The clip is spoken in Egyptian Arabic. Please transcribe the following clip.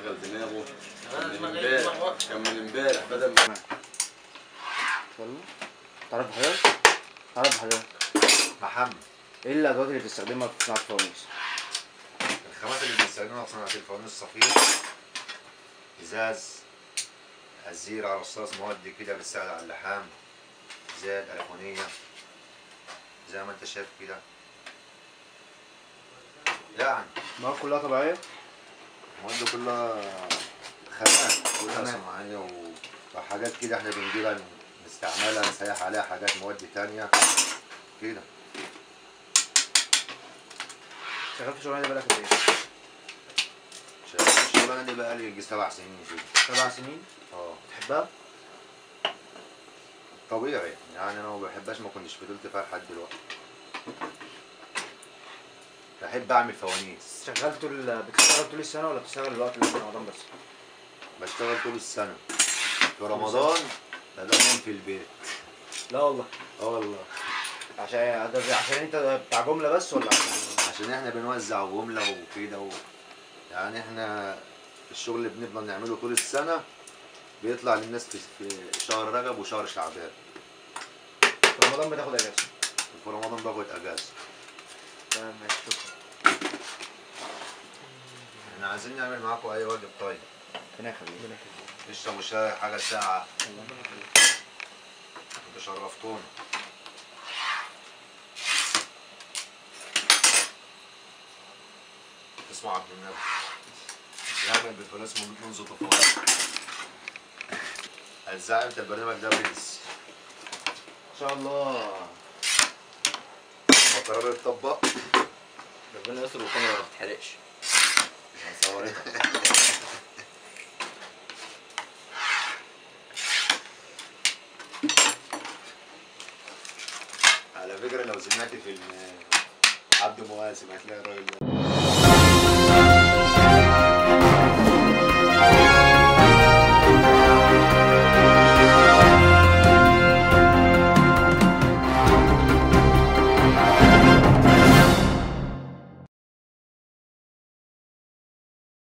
شغل دماغه كان من دماغي- امبارح دماغ واقف. كان من امبارح بدل ما يلا تعرف بحضرتك؟ تعرف بحضرتك محمد ايه الادوات اللي بتستخدمها في صناعه الفوانيس؟ الخامات اللي بنستخدمها في صناعة الفوانيس صفير ازاز الزيرة رصاص مواد كده بتساعد على اللحام زيت ألكونية زي ما انت شايف كده يعني المواد كلها طبيعيه المواد كلها خامات كلها خامات. صناعية و- وحاجات كده احنا بنجيبها نستعملها نسيح عليها حاجات مواد تانية كده شغال في الشغلانه دي بقالك قد ايه؟ شغال في الشغلانة دي بقالي يجي سبع سنين كده سبع سنين اه بتحبها؟ طبيعي يعني انا ما بحبهاش ما كنتش فضلت فيها لحد دلوقتي بحب اعمل فوانيس شغال طول بتشتغل طول السنه ولا بتشتغل الوقت اللي في رمضان بس؟ بشتغل طول السنة في رمضان ببقى نايم في البيت لا والله اه والله عشان ده عشان انت بتاع جمله بس ولا عشان عشان احنا بنوزع جملة وكده و... يعني احنا الشغل اللي بنفضل نعمله طول السنة بيطلع للناس في في شهر رجب وشهر شعبان في رمضان بتاخد اجازه وفي رمضان باخد اجازة تمام ماشي شكرا احنا عايزين نعمل معاكم اي واجب طيب ربنا يخليك تشربوا شاي حاجة ساعة انتوا شرفتونا اسمه عبد النبي يعمل بالفلوس منذ طفولته الزعيم بتاع البرنامج ده برنس ان شاء الله القرار اتطبق ربنا يستر والكاميرا ما تتحرقش هنصورها على فكرة لو سمعت فيلم عبد مواسم هتلاقي الراجل ده